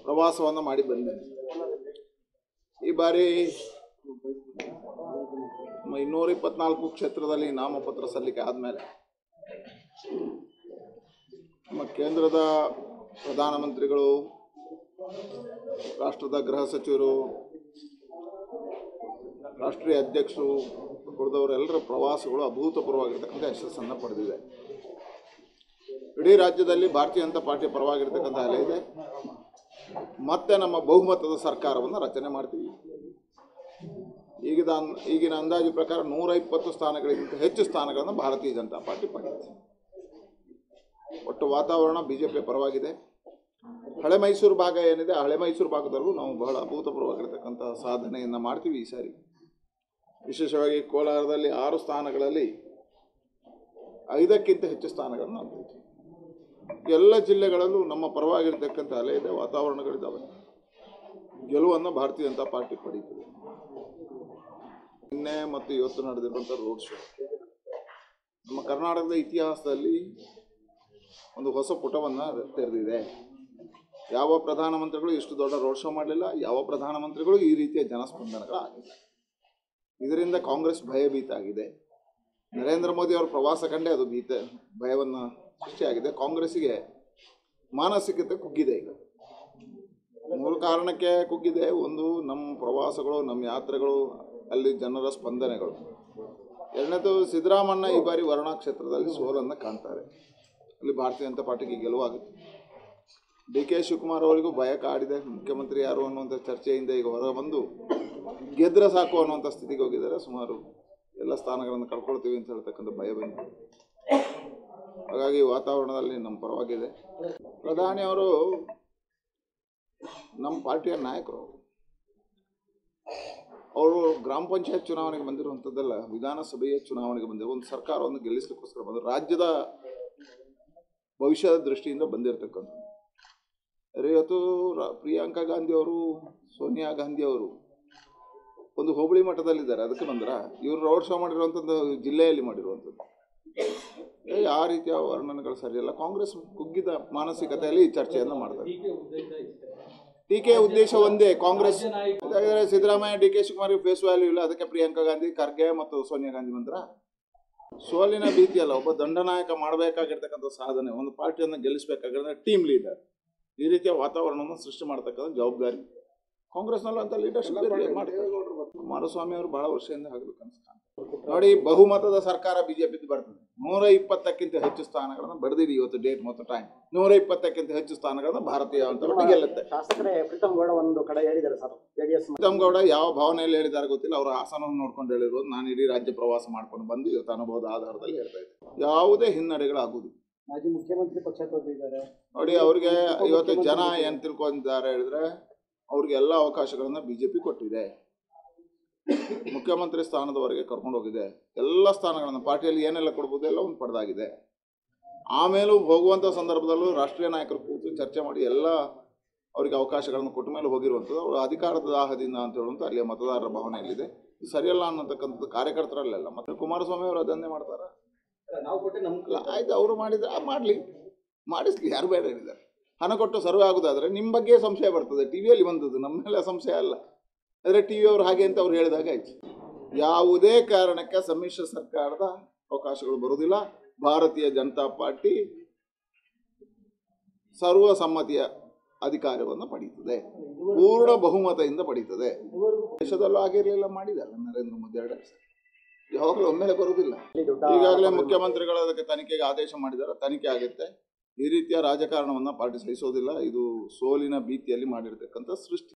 ಪ್ರವಾಸವನ್ನು ಮಾಡಿ ಬಂದಿದ್ದೆ ಈ ಬಾರಿ ನಮ್ಮ ಇನ್ನೂರ ಇಪ್ಪತ್ನಾಲ್ಕು ಕ್ಷೇತ್ರದಲ್ಲಿ ನಾಮಪತ್ರ ಸಲ್ಲಿಕೆ ಆದಮೇಲೆ ನಮ್ಮ ಕೇಂದ್ರದ ಪ್ರಧಾನಮಂತ್ರಿಗಳು ರಾಷ್ಟ್ರದ ಗೃಹ ಸಚಿವರು ರಾಷ್ಟ್ರೀಯ ಅಧ್ಯಕ್ಷರು ಉಳಿದವರೆಲ್ಲರ ಪ್ರವಾಸಗಳು ಅಭೂತಪೂರ್ವವಾಗಿರ್ತಕ್ಕಂಥ ಯಶಸ್ಸನ್ನು ಪಡೆದಿದೆ ಇಡೀ ರಾಜ್ಯದಲ್ಲಿ ಭಾರತೀಯ ಜನತಾ ಪಾರ್ಟಿ ಪರವಾಗಿರ್ತಕ್ಕಂಥ ಅಲೆ ಇದೆ ಮತ್ತೆ ನಮ್ಮ ಬಹುಮತದ ಸರ್ಕಾರವನ್ನು ರಚನೆ ಮಾಡ್ತೀವಿ ಈಗಿದ ಅನ್- ಈಗಿನ ಅಂದಾಜು ಪ್ರಕಾರ ನೂರ ಇಪ್ಪತ್ತು ಸ್ಥಾನಗಳಿಗಿಂತ ಹೆಚ್ಚು ಸ್ಥಾನಗಳನ್ನು ಭಾರತೀಯ ಜನತಾ ಪಾರ್ಟಿ ಪಡೆಯುತ್ತೆ ಒಟ್ಟು ವಾತಾವರಣ ಬಿ ಜೆ ಪಿ ಪರವಾಗಿದೆ ಹಳೆ ಮೈಸೂರು ಭಾಗ ಏನಿದೆ ಆ ಹಳೆ ಮೈಸೂರು ಭಾಗದಲ್ಲೂ ನಾವು ಬಹಳ ಅಭೂತಪೂರ್ವವಾಗಿರ್ತಕ್ಕಂಥ ಸಾಧನೆಯನ್ನು ಮಾಡ್ತೀವಿ ಈ ಸಾರಿ ವಿಶೇಷವಾಗಿ ಕೋಲಾರದಲ್ಲಿ ಆರು ಸ್ಥಾನಗಳಲ್ಲಿ ಐದಕ್ಕಿಂತ ಹೆಚ್ಚು ಸ್ಥಾನಗಳನ್ನು ನಾವು ಗೆಲ್ತೀವಿ. ಎಲ್ಲ ಜಿಲ್ಲೆಗಳಲ್ಲೂ ನಮ್ಮ ಪರವಾಗಿರ್ತಕ್ಕಂಥ ಅಲೆ ಇದೆ ವಾತಾವರಣಗಳಿದ್ದಾವೆ ಗೆಲುವನ್ನು ಭಾರತೀಯ ಜನತಾ ಪಾರ್ಟಿ ಪಡೀತದೆ ನಿನ್ನೆ ಮತ್ತು ಇವತ್ತು ನಡೆದಿರುವಂಥ ರೋಡ್ ಶೋ ನಮ್ಮ ಕರ್ನಾಟಕದ ಇತಿಹಾಸದಲ್ಲಿ ಒಂದು ಹೊಸ ಪುಟವನ್ನು ತೆರೆದಿದೆ ಯಾವ ಪ್ರಧಾನಮಂತ್ರಿಗಳು ಇಷ್ಟು ದೊಡ್ಡ ರೋಡ್ ಶೋ ಮಾಡಲಿಲ್ಲ ಯಾವ ಪ್ರಧಾನಮಂತ್ರಿಗಳು ಈ ರೀತಿಯ ಜನಸ್ಪಂದನಗಳಾಗಿಲ್ಲ ಇದರಿಂದ ಕಾಂಗ್ರೆಸ್ ಭಯಭೀತ ಆಗಿದೆ ನರೇಂದ್ರ ಮೋದಿ ಅವರ ಪ್ರವಾಸ ಕಂಡೇ ಅದು ಭೀತ ಭಯವನ್ನು ಸೃಷ್ಟಿಯಾಗಿದೆ ಕಾಂಗ್ರೆಸ್ಸಿಗೆ ಮಾನಸಿಕತೆ ಕುಗ್ಗಿದೆ ಈಗ ಮೂಲ ಕಾರಣಕ್ಕೆ ಕುಗ್ಗಿದೆ ಒಂದು ನಮ್ಮ ಪ್ರವಾಸಗಳು ನಮ್ಮ ಯಾತ್ರೆಗಳು ಅಲ್ಲಿ ಜನರ ಸ್ಪಂದನೆಗಳು ಎರಡನೇದು ಸಿದ್ದರಾಮಣ್ಣ ಈ ಬಾರಿ ವರ್ಣಾ ಕ್ಷೇತ್ರದಲ್ಲಿ ಸೋಲನ್ನು ಕಾಣ್ತಾರೆ ಅಲ್ಲಿ ಭಾರತೀಯ ಜನತಾ ಪಾರ್ಟಿಗೆ ಗೆಲುವಾಗುತ್ತೆ ಡಿ ಕೆ ಶಿವಕುಮಾರ್ ಅವರಿಗೂ ಭಯ ಕಾಡಿದೆ ಮುಖ್ಯಮಂತ್ರಿ ಯಾರು ಅನ್ನುವಂಥ ಚರ್ಚೆಯಿಂದ ಈಗ ಹೊರ ಬಂದು ಗೆದ್ರೆ ಸಾಕು ಅನ್ನುವಂಥ ಸ್ಥಿತಿಗೆ ಹೋಗಿದ್ದಾರೆ ಸುಮಾರು ಎಲ್ಲ ಸ್ಥಾನಗಳನ್ನು ಕಳ್ಕೊಳ್ತೀವಿ ಅಂತ ಹೇಳ್ತಕ್ಕಂಥ ಭಯ ಬಂದಿದೆ ಹಾಗಾಗಿ ವಾತಾವರಣದಲ್ಲಿ ನಮ್ಮ ಪರವಾಗಿದೆ ಪ್ರಧಾನಿ ಅವರು ನಮ್ಮ ಪಾರ್ಟಿಯ ನಾಯಕರು ಅವರು ಗ್ರಾಮ ಪಂಚಾಯತ್ ಚುನಾವಣೆಗೆ ಬಂದಿರುವಂಥದ್ದಲ್ಲ ವಿಧಾನಸಭೆಯ ಚುನಾವಣೆಗೆ ಬಂದಿರೋ ಒಂದು ಸರ್ಕಾರವನ್ನು ಗೆಲ್ಲಿಸಲಿಕ್ಕೋಸ್ಕರ ಬಂದರು ರಾಜ್ಯದ ಭವಿಷ್ಯದ ದೃಷ್ಟಿಯಿಂದ ಬಂದಿರತಕ್ಕಂಥ ಇವತ್ತು ರಾ- ಪ್ರಿಯಾಂಕಾ ಗಾಂಧಿ ಅವರು ಸೋನಿಯಾ ಗಾಂಧಿ ಅವರು ಒಂದು ಹೋಬಳಿ ಮಟ್ಟದಲ್ಲಿದ್ದಾರೆ ಅದಕ್ಕೆ ಬಂದ್ರ ಇವರು ರೋಡ್ ಶೋ ಮಾಡಿರುವಂಥದ್ದು ಜಿಲ್ಲೆಯಲ್ಲಿ ಮಾಡಿರುವಂಥದ್ದು ಏ, ಆ ರೀತಿಯ ವರ್ಣನೆಗಳು ಸರಿಯಲ್ಲ ಕಾಂಗ್ರೆಸ್ ಕುಗ್ಗಿದ ಮಾನಸಿಕತೆಯಲ್ಲಿ ಈ ಚರ್ಚೆಯನ್ನು ಮಾಡ್ತಾರೆ ಟೀಕೆ ಉದ್ದೇಶ ಒಂದೇ ಕಾಂಗ್ರೆಸ್ ಹಾಗಾದ್ರೆ ಸಿದ್ದರಾಮಯ್ಯ ಡಿ ಕೆ ಶಿವಕುಮಾರ್ಗೆ ಫೇಸ್ ವ್ಯಾಲ್ಯೂ ಇಲ್ಲ ಅದಕ್ಕೆ ಪ್ರಿಯಾಂಕಾ ಗಾಂಧಿ ಖರ್ಗೆ ಮತ್ತು ಸೋನಿಯಾ ಗಾಂಧಿ ಬಂದ್ರ ಸೋಲಿನ ಭೀತಿ ಅಲ್ಲ ಒಬ್ಬ ದಂಡನಾಯಕ ಮಾಡಬೇಕಾಗಿರ್ತಕ್ಕಂಥ ಸಾಧನೆ ಒಂದು ಪಾರ್ಟಿಯನ್ನು ಗೆಲ್ಲಿಸಬೇಕಾಗಿದ್ರೆ ಟೀಮ್ ಲೀಡರ್ ಈ ರೀತಿಯ ವಾತಾವರಣವನ್ನು ಸೃಷ್ಟಿ ಮಾಡ್ತಕ್ಕಂಥ ಜವಾಬ್ದಾರಿ ಕಾಂಗ್ರೆಸ್ನಲ್ಲೂ ಅಂತ ಲೀಡರ್ಶಿಪ್ ಮಾಡ್ತಾರೆ ಕುಮಾರಸ್ವಾಮಿ ಅವರು ಬಹಳ ವರ್ಷದಿಂದ ಆಗಬೇಕು ಅನ್ಸ್ತಾನೆ ನೋಡಿ ಬಹುಮತದ ಸರ್ಕಾರ ಬಿಜೆಪಿ ಬರ್ತದೆ ನೂರ ಇಪ್ಪತ್ತಕ್ಕಿಂತ ಹೆಚ್ಚು ಸ್ಥಾನಗಳನ್ನು ಬರೆದಿಡಿ ಇವತ್ತು ಡೇಟ್ ಮತ್ತು ಟೈಮ್ ನೂರ ಇಪ್ಪತ್ತಕ್ಕಿಂತ ಹೆಚ್ಚು ಸ್ಥಾನಗಳನ್ನು ಭಾರತೀಯ ಜನತಾ ಪಾರ್ಟಿ ಗೆಲ್ಲುತ್ತೆ ಶಾಸಕರೇ ಪ್ರೀತಮ್ ಗೌಡ ಒಂದು ಕಡೆ ಹೇಳಿದ್ದಾರೆ ಸರ್ ಜೆಡಿಎಸ್ ಪ್ರೀತಮ್ ಗೌಡ ಯಾವ ಭಾವನೆಯಲ್ಲಿ ಹೇಳಿದ್ದಾರೆ ಗೊತ್ತಿಲ್ಲ ಅವರ ಹಾಸನವನ್ನು ನೋಡ್ಕೊಂಡು ಹೇಳಿರೋದು ನಾನು ಇಡೀ ರಾಜ್ಯ ಪ್ರವಾಸ ಮಾಡ್ಕೊಂಡು ಬಂದು ಇವತ್ತು ಅನುಭವದ ಆಧಾರದಲ್ಲಿ ಹೇಳ್ತಾ ಇದ್ದೆ ಯಾವುದೇ ಹಿನ್ನಡೆಗಳಾಗುವುದು ಮಾಜಿ ಮುಖ್ಯಮಂತ್ರಿ ಪಕ್ಷ ತೊರೆದಿದ್ದಾರೆ ನೋಡಿ ಅವ್ರಿಗೆ ಇವತ್ತು ಜನ ಏನು ತಿಳ್ಕೊಂಡಿದ್ದಾರೆ ಹೇಳಿದ್ರೆ ಅವ್ರಿಗೆ ಎಲ್ಲ ಅವಕಾಶಗಳನ್ನು ಬಿ ಜೆ ಪಿ ಕೊಟ್ಟಿದೆ ಮುಖ್ಯಮಂತ್ರಿ ಸ್ಥಾನದವರೆಗೆ ಕರ್ಕೊಂಡು ಹೋಗಿದೆ ಎಲ್ಲ ಸ್ಥಾನಗಳನ್ನು ಪಾರ್ಟಿಯಲ್ಲಿ ಏನೆಲ್ಲ ಕೊಡ್ಬೋದು ಎಲ್ಲ ಒಂದು ಪಡೆದಾಗಿದೆ ಆಮೇಲೂ ಹೋಗುವಂಥ ಸಂದರ್ಭದಲ್ಲೂ ರಾಷ್ಟ್ರೀಯ ನಾಯಕರು ಕೂತು ಚರ್ಚೆ ಮಾಡಿ ಎಲ್ಲ ಅವರಿಗೆ ಅವಕಾಶಗಳನ್ನು ಕೊಟ್ಟ ಮೇಲೆ ಹೋಗಿರುವಂಥದ್ದು ಅವರು ಅಧಿಕಾರದ ದಾಹದಿಂದ ಅಂತ ಹೇಳುವಂಥ ಅಲ್ಲಿಯ ಮತದಾರರ ಭಾವನೆಯಲ್ಲಿದೆ ಇದು ಸರಿಯಲ್ಲ ಅನ್ನತಕ್ಕಂಥದ್ದು ಕಾರ್ಯಕರ್ತರಲ್ಲೆಲ್ಲ ಮತ್ತು ಕುಮಾರಸ್ವಾಮಿ ಅವರು ಅದನ್ನೇ ಮಾಡ್ತಾರ ನಾವು ಕೊಟ್ಟು ನಮ್ಮ ಅಲ್ಲ ಆಯ್ತು ಅವರು ಮಾಡಿದ್ರೆ ಆ ಮಾಡಲಿ ಮಾಡಿಸ್ಲಿ ಯಾರು ಬೇಡ ಹೇಳಿದ್ದಾರೆ ಹಣ ಕೊಟ್ಟು ಸರ್ವೆ ಆಗೋದಾದ್ರೆ ನಿಮ್ಮ ಬಗ್ಗೆ ಸಂಶಯ ಬರ್ತದೆ ಟಿ ವಿಯಲ್ಲಿ ಬಂದದ್ದು ನಮ್ಮ ಮೇಲೆ ಸಂಶಯ ಅಲ್ಲ ಆದರೆ ಟಿ ವಿಯವರು ಹಾಗೆ ಅಂತ ಅವ್ರು ಹೇಳಿದಾಗ ಆಯ್ತು ಯಾವುದೇ ಕಾರಣಕ್ಕೆ ಸಮ್ಮಿಶ್ರ ಸರ್ಕಾರದ ಅವಕಾಶಗಳು ಬರುವುದಿಲ್ಲ ಭಾರತೀಯ ಜನತಾ ಪಾರ್ಟಿ ಸರ್ವಸಮ್ಮತಿಯ ಅಧಿಕಾರವನ್ನು ಪಡೀತದೆ ಪೂರ್ಣ ಬಹುಮತದಿಂದ ಪಡೀತದೆ ದೇಶದಲ್ಲೂ ಆಗಿರಲಿಲ್ಲ ಮಾಡಿದ್ದಾರೆ ನರೇಂದ್ರ ಮೋದಿ ಎರಡು ಯಾವಾಗಲೂ ಒಮ್ಮೆಲೆ ಬರುವುದಿಲ್ಲ ದೊಡ್ಡ ಈಗಾಗಲೇ ಮುಖ್ಯಮಂತ್ರಿಗಳು ಅದಕ್ಕೆ ತನಿಖೆಗೆ ಆದೇಶ ಮಾಡಿದ್ದಾರೆ ತನಿಖೆ ಆಗುತ್ತೆ ಈ ರೀತಿಯ ರಾಜಕಾರಣವನ್ನು ಪಾರ್ಟಿ ಸಹಿಸೋದಿಲ್ಲ ಇದು ಸೋಲಿನ ಭೀತಿಯಲ್ಲಿ ಮಾಡಿರ್ತಕ್ಕಂಥ ಸೃಷ್ಟಿ